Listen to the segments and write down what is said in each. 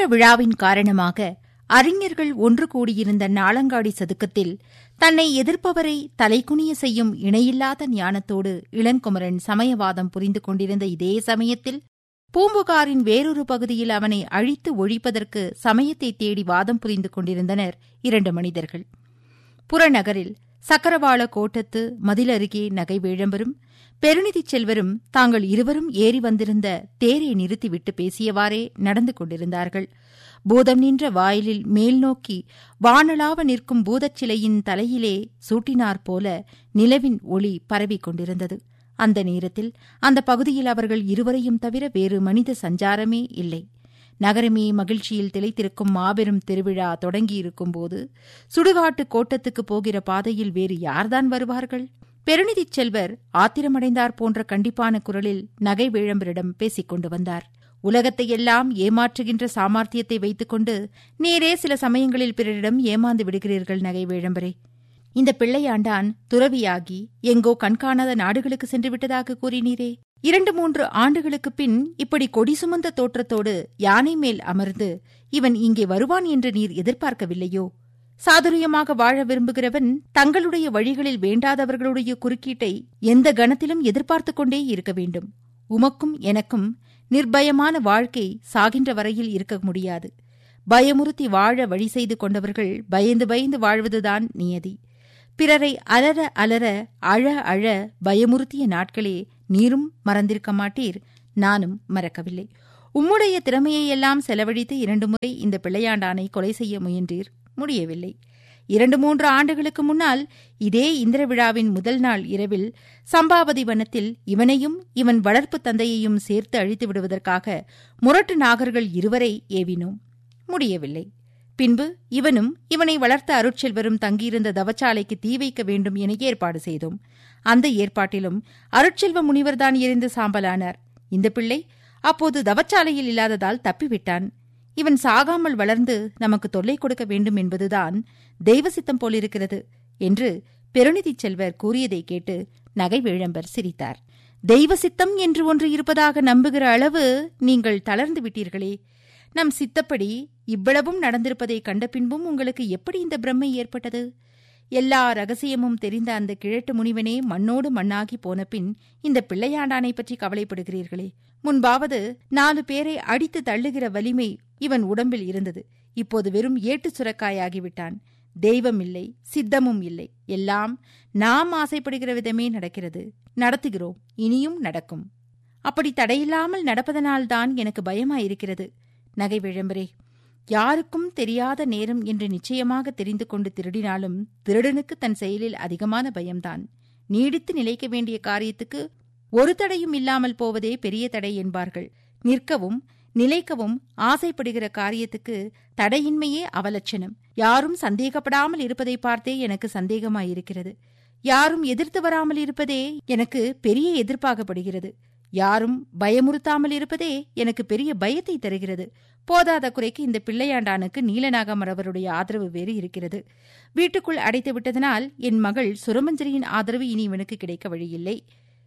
விழாவின் காரணமாக அறிஞர்கள் ஒன்று கூடியிருந்த நாளங்காடி சதுக்கத்தில் தன்னை எதிர்ப்பவரை தலைகுனிய செய்யும் இணையில்லாத ஞானத்தோடு இளங்குமரன் சமயவாதம் புரிந்து கொண்டிருந்த இதே சமயத்தில் பூம்புகாரின் வேறொரு பகுதியில் அவனை அழித்து ஒழிப்பதற்கு சமயத்தை தேடி வாதம் புரிந்து கொண்டிருந்தனர் இரண்டு மனிதர்கள் புறநகரில் சக்கரவாள கோட்டத்து மதிலருகே நகை வேழம்பரும் பெருநிதிச் செல்வரும் தாங்கள் இருவரும் ஏறி வந்திருந்த தேரை நிறுத்திவிட்டு பேசியவாறே நடந்து கொண்டிருந்தார்கள் பூதம் நின்ற வாயிலில் மேல் நோக்கி வானளாவ நிற்கும் பூதச் சிலையின் தலையிலே சூட்டினாற் போல நிலவின் ஒளி பரவிக் கொண்டிருந்தது அந்த நேரத்தில் அந்த பகுதியில் அவர்கள் இருவரையும் தவிர வேறு மனித சஞ்சாரமே இல்லை நகரமே மகிழ்ச்சியில் திளைத்திருக்கும் மாபெரும் திருவிழா தொடங்கியிருக்கும்போது சுடுகாட்டு கோட்டத்துக்கு போகிற பாதையில் வேறு யார்தான் வருவார்கள் பெருநிதிச் செல்வர் ஆத்திரமடைந்தார் போன்ற கண்டிப்பான குரலில் நகை வேழம்பரிடம் பேசிக் கொண்டு வந்தார் உலகத்தையெல்லாம் ஏமாற்றுகின்ற சாமர்த்தியத்தை வைத்துக்கொண்டு நேரே சில சமயங்களில் பிறரிடம் ஏமாந்து விடுகிறீர்கள் நகை வேழம்பரே இந்த பிள்ளையாண்டான் துறவியாகி எங்கோ கண்காணாத நாடுகளுக்கு சென்று விட்டதாக கூறினீரே இரண்டு மூன்று ஆண்டுகளுக்குப் பின் இப்படி கொடி சுமந்த தோற்றத்தோடு யானை மேல் அமர்ந்து இவன் இங்கே வருவான் என்று நீர் எதிர்பார்க்கவில்லையோ சாதுரியமாக வாழ விரும்புகிறவன் தங்களுடைய வழிகளில் வேண்டாதவர்களுடைய குறுக்கீட்டை எந்த கணத்திலும் எதிர்பார்த்துக் கொண்டே இருக்க வேண்டும் உமக்கும் எனக்கும் நிர்பயமான வாழ்க்கை சாகின்ற வரையில் இருக்க முடியாது பயமுறுத்தி வாழ வழி செய்து கொண்டவர்கள் பயந்து பயந்து வாழ்வதுதான் நியதி பிறரை அலற அலற அழ அழ பயமுறுத்திய நாட்களே நீரும் மறந்திருக்க மாட்டீர் நானும் மறக்கவில்லை உம்முடைய திறமையையெல்லாம் செலவழித்து இரண்டு முறை இந்த பிள்ளையாண்டானை கொலை செய்ய முயன்றீர் முடியவில்லை இரண்டு மூன்று ஆண்டுகளுக்கு முன்னால் இதே இந்திர விழாவின் முதல் நாள் இரவில் சம்பாவதி வனத்தில் இவனையும் இவன் வளர்ப்பு தந்தையையும் சேர்த்து அழித்து விடுவதற்காக முரட்டு நாகர்கள் இருவரை ஏவினோம் முடியவில்லை பின்பு இவனும் இவனை வளர்த்த அருட்செல்வரும் தங்கியிருந்த தவச்சாலைக்கு தீ வைக்க வேண்டும் என ஏற்பாடு செய்தோம் அந்த ஏற்பாட்டிலும் அருட்செல்வ முனிவர்தான் எரிந்து சாம்பலானார் இந்த பிள்ளை அப்போது தவச்சாலையில் இல்லாததால் தப்பிவிட்டான் இவன் சாகாமல் வளர்ந்து நமக்கு தொல்லை கொடுக்க வேண்டும் என்பதுதான் தெய்வ சித்தம் போலிருக்கிறது என்று பெருநிதிச் செல்வர் கூறியதை கேட்டு நகை வேழம்பர் சிரித்தார் தெய்வ சித்தம் என்று ஒன்று இருப்பதாக நம்புகிற அளவு நீங்கள் தளர்ந்து விட்டீர்களே நம் சித்தப்படி இவ்வளவும் நடந்திருப்பதை கண்ட பின்பும் உங்களுக்கு எப்படி இந்த பிரம்மை ஏற்பட்டது எல்லா ரகசியமும் தெரிந்த அந்த கிழட்டு முனிவனே மண்ணோடு மண்ணாகி போன பின் இந்த பிள்ளையாண்டானை பற்றி கவலைப்படுகிறீர்களே முன்பாவது நாலு பேரை அடித்து தள்ளுகிற வலிமை இவன் உடம்பில் இருந்தது இப்போது வெறும் ஏட்டு சுரக்காயாகிவிட்டான் தெய்வம் இல்லை சித்தமும் இல்லை எல்லாம் நாம் ஆசைப்படுகிற விதமே நடக்கிறது நடத்துகிறோம் இனியும் நடக்கும் அப்படி தடையில்லாமல் நடப்பதனால்தான் எனக்கு பயமாயிருக்கிறது நகை விழம்பரே யாருக்கும் தெரியாத நேரம் என்று நிச்சயமாக தெரிந்து கொண்டு திருடினாலும் திருடனுக்கு தன் செயலில் அதிகமான பயம்தான் நீடித்து நிலைக்க வேண்டிய காரியத்துக்கு ஒரு தடையும் இல்லாமல் போவதே பெரிய தடை என்பார்கள் நிற்கவும் நிலைக்கவும் ஆசைப்படுகிற காரியத்துக்கு தடையின்மையே அவலட்சணம் யாரும் சந்தேகப்படாமல் இருப்பதை பார்த்தே எனக்கு சந்தேகமாயிருக்கிறது யாரும் எதிர்த்து வராமல் இருப்பதே எனக்கு பெரிய எதிர்ப்பாகப்படுகிறது யாரும் பயமுறுத்தாமல் இருப்பதே எனக்கு பெரிய பயத்தை தருகிறது போதாத குறைக்கு இந்த பிள்ளையாண்டானுக்கு நீலநாகமரவருடைய ஆதரவு வேறு இருக்கிறது வீட்டுக்குள் அடைத்து விட்டதனால் என் மகள் சுரமஞ்சரியின் ஆதரவு இனி இவனுக்கு கிடைக்க வழியில்லை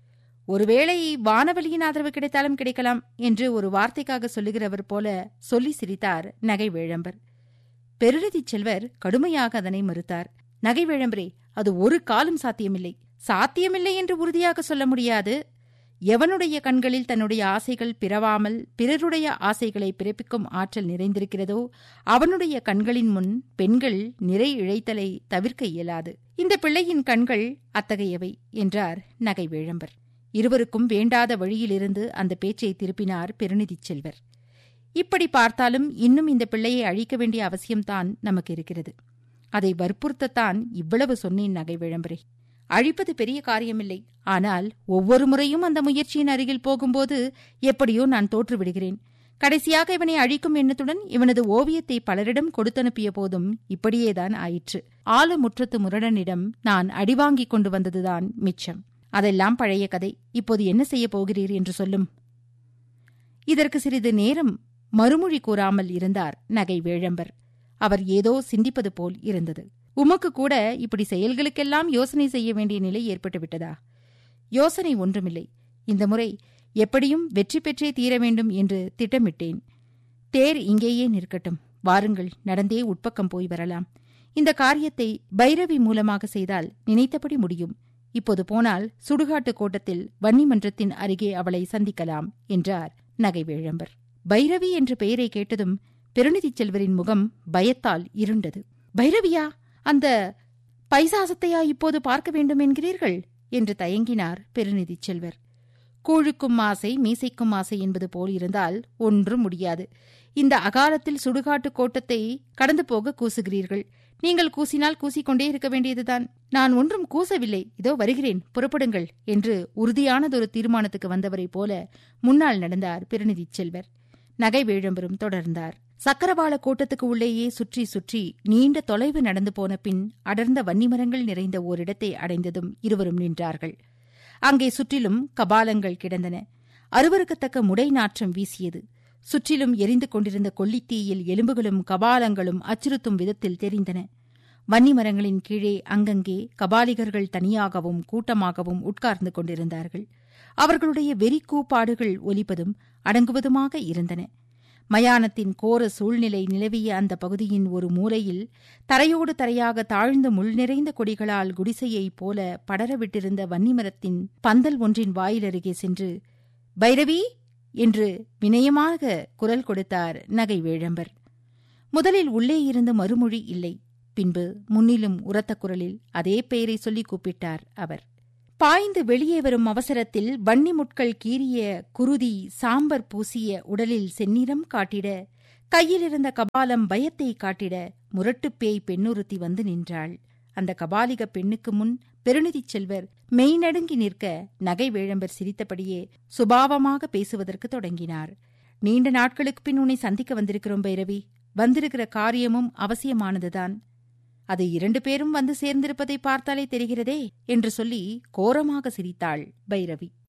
ஒருவேளை வானவலியின் ஆதரவு கிடைத்தாலும் கிடைக்கலாம் என்று ஒரு வார்த்தைக்காக சொல்லுகிறவர் போல சொல்லி சிரித்தார் நகை வேழம்பர் பெருநிதிச் செல்வர் கடுமையாக அதனை மறுத்தார் நகை வேழம்பரே அது ஒரு காலம் சாத்தியமில்லை சாத்தியமில்லை என்று உறுதியாக சொல்ல முடியாது எவனுடைய கண்களில் தன்னுடைய ஆசைகள் பிறவாமல் பிறருடைய ஆசைகளை பிறப்பிக்கும் ஆற்றல் நிறைந்திருக்கிறதோ அவனுடைய கண்களின் முன் பெண்கள் நிறை இழைத்தலை தவிர்க்க இயலாது இந்த பிள்ளையின் கண்கள் அத்தகையவை என்றார் நகை வேழம்பர் இருவருக்கும் வேண்டாத வழியிலிருந்து அந்த பேச்சை திருப்பினார் பெருநிதிச் செல்வர் இப்படி பார்த்தாலும் இன்னும் இந்த பிள்ளையை அழிக்க வேண்டிய அவசியம்தான் நமக்கு இருக்கிறது அதை வற்புறுத்தத்தான் இவ்வளவு சொன்னேன் நகை விளம்பரே அழிப்பது பெரிய காரியமில்லை ஆனால் ஒவ்வொரு முறையும் அந்த முயற்சியின் அருகில் போகும்போது எப்படியோ நான் தோற்றுவிடுகிறேன் கடைசியாக இவனை அழிக்கும் எண்ணத்துடன் இவனது ஓவியத்தை பலரிடம் கொடுத்தனுப்பிய போதும் இப்படியேதான் ஆயிற்று ஆலமுற்றத்து முரடனிடம் நான் அடிவாங்கிக் கொண்டு வந்ததுதான் மிச்சம் அதெல்லாம் பழைய கதை இப்போது என்ன செய்யப் போகிறீர் என்று சொல்லும் இதற்கு சிறிது நேரம் மறுமொழி கூறாமல் இருந்தார் நகை வேழம்பர் அவர் ஏதோ சிந்திப்பது போல் இருந்தது உமக்கு கூட இப்படி செயல்களுக்கெல்லாம் யோசனை செய்ய வேண்டிய நிலை ஏற்பட்டுவிட்டதா யோசனை ஒன்றுமில்லை இந்த முறை எப்படியும் வெற்றி பெற்றே தீர வேண்டும் என்று திட்டமிட்டேன் தேர் இங்கேயே நிற்கட்டும் வாருங்கள் நடந்தே உட்பக்கம் போய் வரலாம் இந்த காரியத்தை பைரவி மூலமாக செய்தால் நினைத்தபடி முடியும் இப்போது போனால் சுடுகாட்டு கோட்டத்தில் வன்னிமன்றத்தின் அருகே அவளை சந்திக்கலாம் என்றார் நகைவேழம்பர் பைரவி என்ற பெயரை கேட்டதும் பெருநிதிச் செல்வரின் முகம் பயத்தால் இருண்டது பைரவியா அந்த பைசாசத்தையா இப்போது பார்க்க வேண்டும் என்கிறீர்கள் என்று தயங்கினார் பெருநிதிச் செல்வர் கூழுக்கும் ஆசை மீசைக்கும் ஆசை என்பது போல் இருந்தால் ஒன்றும் முடியாது இந்த அகாலத்தில் சுடுகாட்டு கோட்டத்தை கடந்து போக கூசுகிறீர்கள் நீங்கள் கூசினால் கூசிக்கொண்டே இருக்க வேண்டியதுதான் நான் ஒன்றும் கூசவில்லை இதோ வருகிறேன் புறப்படுங்கள் என்று உறுதியானதொரு தீர்மானத்துக்கு வந்தவரைப் போல முன்னால் நடந்தார் பெருநிதிச் செல்வர் நகை வேழம்பரும் தொடர்ந்தார் சக்கரவாள கோட்டத்துக்கு உள்ளேயே சுற்றி சுற்றி நீண்ட தொலைவு நடந்து போன பின் அடர்ந்த வன்னிமரங்கள் நிறைந்த ஓரிடத்தை அடைந்ததும் இருவரும் நின்றார்கள் அங்கே சுற்றிலும் கபாலங்கள் கிடந்தன அருவருக்கத்தக்க முடை நாற்றம் வீசியது சுற்றிலும் எரிந்து கொண்டிருந்த கொல்லித்தீயில் எலும்புகளும் கபாலங்களும் அச்சுறுத்தும் விதத்தில் தெரிந்தன வன்னிமரங்களின் கீழே அங்கங்கே கபாலிகர்கள் தனியாகவும் கூட்டமாகவும் உட்கார்ந்து கொண்டிருந்தார்கள் அவர்களுடைய வெறி கூப்பாடுகள் ஒலிப்பதும் அடங்குவதுமாக இருந்தன மயானத்தின் கோர சூழ்நிலை நிலவிய அந்த பகுதியின் ஒரு மூலையில் தரையோடு தரையாக தாழ்ந்த முள் நிறைந்த கொடிகளால் குடிசையைப் போல படரவிட்டிருந்த வன்னிமரத்தின் பந்தல் ஒன்றின் வாயிலருகே சென்று பைரவி என்று வினயமாக குரல் கொடுத்தார் நகை வேழம்பர் முதலில் உள்ளே இருந்த மறுமொழி இல்லை பின்பு முன்னிலும் உரத்த குரலில் அதே பெயரை சொல்லி கூப்பிட்டார் அவர் பாய்ந்து வெளியே வரும் அவசரத்தில் வன்னி முட்கள் கீறிய குருதி சாம்பர் பூசிய உடலில் செந்நிறம் காட்டிட கையிலிருந்த கபாலம் பயத்தை காட்டிட முரட்டுப் பேய் பெண்ணுறுத்தி வந்து நின்றாள் அந்த கபாலிக பெண்ணுக்கு முன் பெருநிதிச் செல்வர் மெய்நடுங்கி நிற்க நகை வேழம்பர் சிரித்தபடியே சுபாவமாக பேசுவதற்கு தொடங்கினார் நீண்ட நாட்களுக்கு பின் உன்னை சந்திக்க வந்திருக்கிறோம் பைரவி வந்திருக்கிற காரியமும் அவசியமானதுதான் அது இரண்டு பேரும் வந்து சேர்ந்திருப்பதை பார்த்தாலே தெரிகிறதே என்று சொல்லி கோரமாக சிரித்தாள் பைரவி